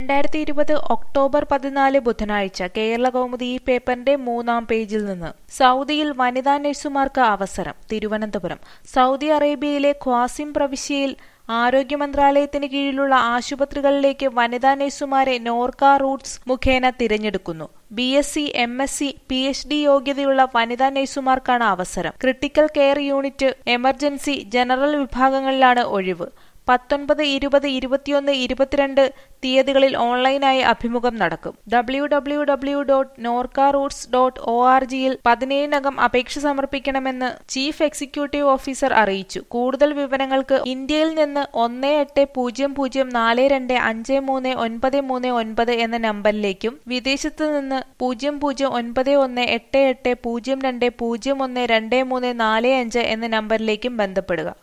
രണ്ടായിരത്തി ഇരുപത് ഒക്ടോബർ പതിനാല് ബുധനാഴ്ച കേരള കൗമുദി ഈ പേപ്പറിന്റെ മൂന്നാം പേജിൽ നിന്ന് സൗദിയിൽ വനിതാ നഴ്സുമാർക്ക് അവസരം തിരുവനന്തപുരം സൗദി അറേബ്യയിലെ ഖ്വാസിം പ്രവിശ്യയിൽ ആരോഗ്യ മന്ത്രാലയത്തിന് കീഴിലുള്ള ആശുപത്രികളിലേക്ക് വനിതാ നഴ്സുമാരെ നോർക്ക റൂട്ട്സ് മുഖേന തിരഞ്ഞെടുക്കുന്നു B S C M S C P H D യോഗ്യതയുള്ള വനിതാ നഴ്സുമാർക്കാണ് അവസരം critical care unit emergency general വിഭാഗങ്ങളിലാണ് ഒഴിവ് പത്തൊൻപത് ഇരുപത് ഇരുപത്തിയൊന്ന് ഇരുപത്തിരണ്ട് തീയതികളിൽ ഓൺലൈനായി അഭിമുഖം നടക്കും W W W dot Norka Roots dot O R ജിയിൽ പതിനേഴിനകം അപേക്ഷ സമർപ്പിക്കണമെന്ന് ചീഫ് എക്സിക്യൂട്ടീവ് ഓഫീസർ അറിയിച്ചു കൂടുതൽ വിവരങ്ങൾക്ക് ഇന്ത്യയിൽ നിന്ന് ഒന്ന് എട്ട് പൂജ്യം പൂജ്യം നാല് രണ്ട് അഞ്ച് മൂന്ന് ഒൻപത് മൂന്ന് ഒൻപത് എന്ന നമ്പറിലേക്കും വിദേശത്ത് നിന്ന് പൂജ്യം പൂജ്യം ഒൻപത് ഒന്ന് എട്ട് എട്ട് പൂജ്യം രണ്ട് പൂജ്യം ഒന്ന് രണ്ട് മൂന്ന് നാല് അഞ്ച് എന്ന നമ്പറിലേക്കും ബന്ധപ്പെടുക